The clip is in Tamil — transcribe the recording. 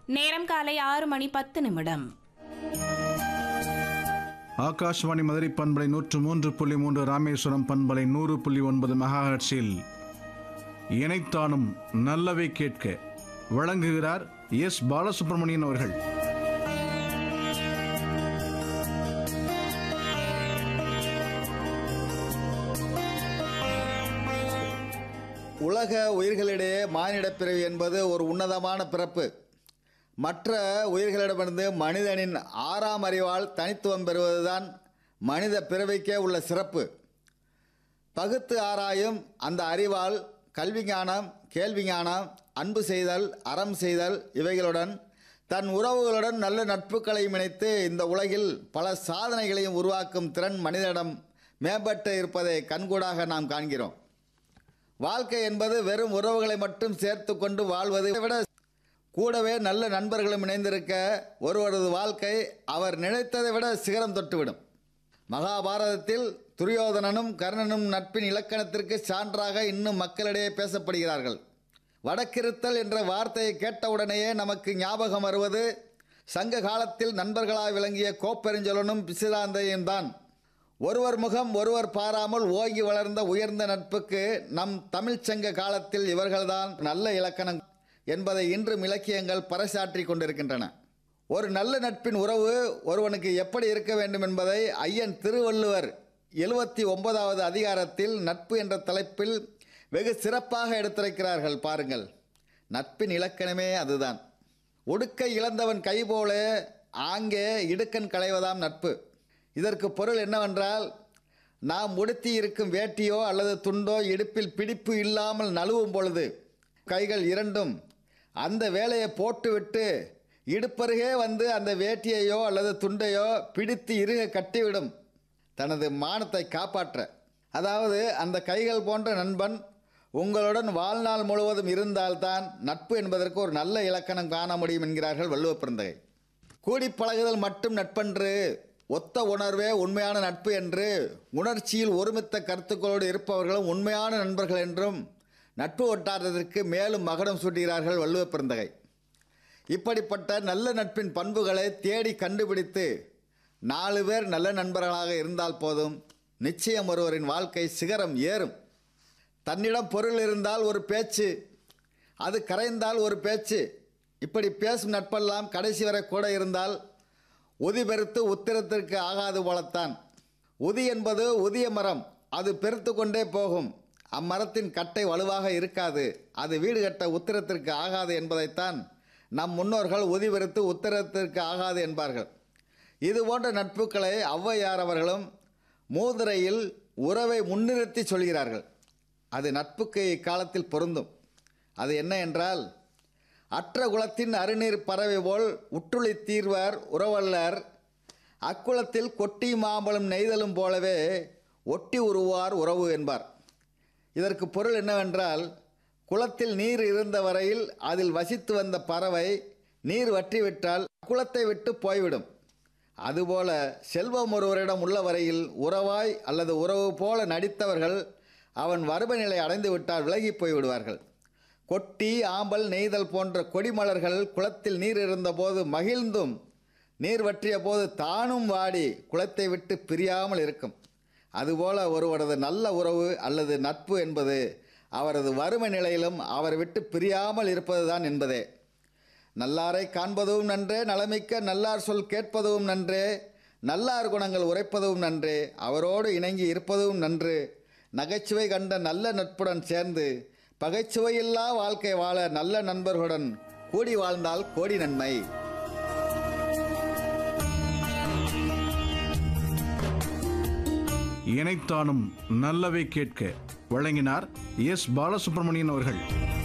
நேரம் காலை ஆறு மணி பத்து நிமிடம் ஆகாஷ்வாணி மதுரை பண்பலை நூற்று மூன்று புள்ளி மூன்று ராமேஸ்வரம் பண்பலை நூறு புள்ளி ஒன்பது மெகாஹர்ட்ஸில் இணைத்தானும் நல்லவை கேட்க வழங்குகிறார் எஸ் பாலசுப்ரமணியன் அவர்கள் உலக உயிர்களிடையே மானிடப் பிறவி என்பது ஒரு உன்னதமான பிறப்பு மற்ற உயிர்களிடமிருந்து மனிதனின் ஆறாம் அறிவால் தனித்துவம் பெறுவதுதான் மனித பிறவிக்கே உள்ள சிறப்பு பகுத்து ஆராயும் அந்த அறிவால் கல்வி ஞானம் கேள்வி ஞானம் அன்பு செய்தல் அறம் செய்தல் இவைகளுடன் தன் உறவுகளுடன் நல்ல நட்புகளையும் இணைத்து இந்த உலகில் பல சாதனைகளையும் உருவாக்கும் திறன் மனிதனிடம் மேம்பட்டு இருப்பதை கண்கூடாக நாம் காண்கிறோம் வாழ்க்கை என்பது வெறும் உறவுகளை மட்டும் சேர்த்து கொண்டு வாழ்வதை விட கூடவே நல்ல நண்பர்களும் இணைந்திருக்க ஒருவரது வாழ்க்கை அவர் நினைத்ததை விட சிகரம் தொட்டுவிடும் மகாபாரதத்தில் துரியோதனனும் கர்ணனும் நட்பின் இலக்கணத்திற்கு சான்றாக இன்னும் மக்களிடையே பேசப்படுகிறார்கள் வடக்கிருத்தல் என்ற வார்த்தையை கேட்டவுடனேயே நமக்கு ஞாபகம் வருவது சங்க காலத்தில் நண்பர்களாய் விளங்கிய கோப்பெருஞ்சொலனும் பிசிராந்தையும் தான் ஒருவர் முகம் ஒருவர் பாராமல் ஓங்கி வளர்ந்த உயர்ந்த நட்புக்கு நம் தமிழ்ச் சங்க காலத்தில் இவர்கள்தான் நல்ல இலக்கணம் என்பதை இன்றும் இலக்கியங்கள் பறைசாற்றி கொண்டிருக்கின்றன ஒரு நல்ல நட்பின் உறவு ஒருவனுக்கு எப்படி இருக்க வேண்டும் என்பதை ஐயன் திருவள்ளுவர் எழுபத்தி ஒன்பதாவது அதிகாரத்தில் நட்பு என்ற தலைப்பில் வெகு சிறப்பாக எடுத்துரைக்கிறார்கள் பாருங்கள் நட்பின் இலக்கணமே அதுதான் உடுக்கை இழந்தவன் கை போல ஆங்கே இடுக்கன் களைவதாம் நட்பு இதற்கு பொருள் என்னவென்றால் நாம் உடுத்தி இருக்கும் வேட்டியோ அல்லது துண்டோ இடுப்பில் பிடிப்பு இல்லாமல் நழுவும் பொழுது கைகள் இரண்டும் அந்த வேலையை போட்டுவிட்டு இடுப்பருகே வந்து அந்த வேட்டியையோ அல்லது துண்டையோ பிடித்து இறுக கட்டிவிடும் தனது மானத்தை காப்பாற்ற அதாவது அந்த கைகள் போன்ற நண்பன் உங்களுடன் வாழ்நாள் முழுவதும் இருந்தால்தான் நட்பு என்பதற்கு ஒரு நல்ல இலக்கணம் காண முடியும் என்கிறார்கள் வள்ளுவ பிறந்தகை கூடி பழகுதல் மட்டும் நட்பன்று ஒத்த உணர்வே உண்மையான நட்பு என்று உணர்ச்சியில் ஒருமித்த கருத்துக்களோடு இருப்பவர்களும் உண்மையான நண்பர்கள் என்றும் நட்பு ஒட்டாரத்திற்கு மேலும் மகடம் சூட்டுகிறார்கள் வள்ளுவ பிறந்தகை இப்படிப்பட்ட நல்ல நட்பின் பண்புகளை தேடி கண்டுபிடித்து நாலு பேர் நல்ல நண்பர்களாக இருந்தால் போதும் நிச்சயம் ஒருவரின் வாழ்க்கை சிகரம் ஏறும் தன்னிடம் பொருள் இருந்தால் ஒரு பேச்சு அது கரைந்தால் ஒரு பேச்சு இப்படி பேசும் நட்பெல்லாம் கடைசி வரை கூட இருந்தால் உதி பெருத்து உத்திரத்திற்கு ஆகாது போலத்தான் உதி என்பது உதிய மரம் அது பெருத்து கொண்டே போகும் அம்மரத்தின் கட்டை வலுவாக இருக்காது அது வீடு கட்ட உத்திரத்திற்கு ஆகாது என்பதைத்தான் நம் முன்னோர்கள் உதி பெருத்து உத்திரத்திற்கு ஆகாது என்பார்கள் இது போன்ற நட்புகளை ஔவையார் அவர்களும் மூதுரையில் உறவை முன்னிறுத்தி சொல்கிறார்கள் அது நட்புக்கு இக்காலத்தில் பொருந்தும் அது என்ன என்றால் அற்ற குலத்தின் அருநீர் பறவை போல் உற்றுளி தீர்வார் உறவல்லர் அக்குலத்தில் கொட்டி மாம்பழம் நெய்தலும் போலவே ஒட்டி உருவார் உறவு என்பார் இதற்கு பொருள் என்னவென்றால் குளத்தில் நீர் இருந்த வரையில் அதில் வசித்து வந்த பறவை நீர் வற்றிவிட்டால் குளத்தை விட்டு போய்விடும் அதுபோல செல்வம் ஒருவரிடம் உள்ள வரையில் உறவாய் அல்லது உறவு போல நடித்தவர்கள் அவன் வறுமை நிலை அடைந்து விட்டால் விலகி போய்விடுவார்கள் கொட்டி ஆம்பல் நெய்தல் போன்ற கொடிமலர்கள் குளத்தில் நீர் இருந்தபோது மகிழ்ந்தும் நீர் வற்றிய போது தானும் வாடி குளத்தை விட்டு பிரியாமல் இருக்கும் அதுபோல ஒருவரது நல்ல உறவு அல்லது நட்பு என்பது அவரது வறுமை நிலையிலும் அவர் விட்டு பிரியாமல் இருப்பதுதான் என்பதே நல்லாரை காண்பதும் நன்றே நலமிக்க நல்லார் சொல் கேட்பதும் நன்றே நல்லார் குணங்கள் உரைப்பதும் நன்றே அவரோடு இணங்கி இருப்பதும் நன்று நகைச்சுவை கண்ட நல்ல நட்புடன் சேர்ந்து பகைச்சுவையில்லா வாழ்க்கை வாழ நல்ல நண்பர்களுடன் கூடி வாழ்ந்தால் கோடி நன்மை இணைத்தானும் நல்லவை கேட்க வழங்கினார் எஸ் பாலசுப்ரமணியன் அவர்கள்